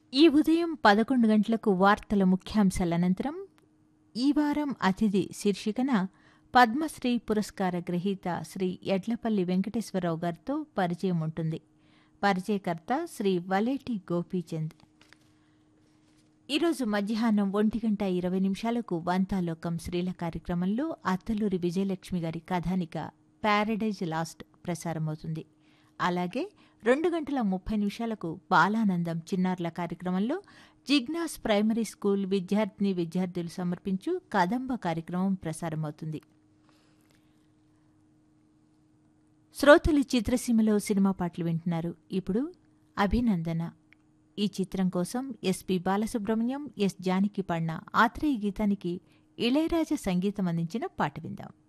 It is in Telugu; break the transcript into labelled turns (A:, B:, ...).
A: ఈ ఉదయం పదకొండు గంటలకు వార్తల ముఖ్యాంశాల అనంతరం ఈ వారం అతిథి శీర్షికన పద్మశ్రీ పురస్కార గ్రహీత శ్రీ ఎడ్లపల్లి వెంకటేశ్వరరావు గారితో పరిచయం ఉంటుంది పరిచయకర్త శ్రీ వలేటి గోపీచంద్ ఈరోజు మధ్యాహ్నం ఒంటి గంట ఇరవై నిమిషాలకు వంతాలోకం శ్రీల కార్యక్రమంలో అత్తలూరి విజయలక్ష్మి గారి కథానిక ప్యారడైజ్ లాస్ట్ ప్రసారమవుతుంది అలాగే రెండు గంటల ముప్పై నిమిషాలకు బాలానందం చిన్నారుల కార్యక్రమంలో జిగ్నాస్ ప్రైమరీ స్కూల్ విద్యార్థిని విద్యార్థులు సమర్పించు కదంబ కార్యక్రమం ప్రసారమవుతుంది శ్రోతలు చిత్రసీమలో సినిమా పాటలు వింటున్నారు ఇప్పుడు అభినందన ఈ చిత్రం కోసం ఎస్పి బాలసుబ్రహ్మణ్యం ఎస్ జానకి పాడిన ఆత్రేయ గీతానికి ఇళయరాజా సంగీతం అందించిన పాట విందాం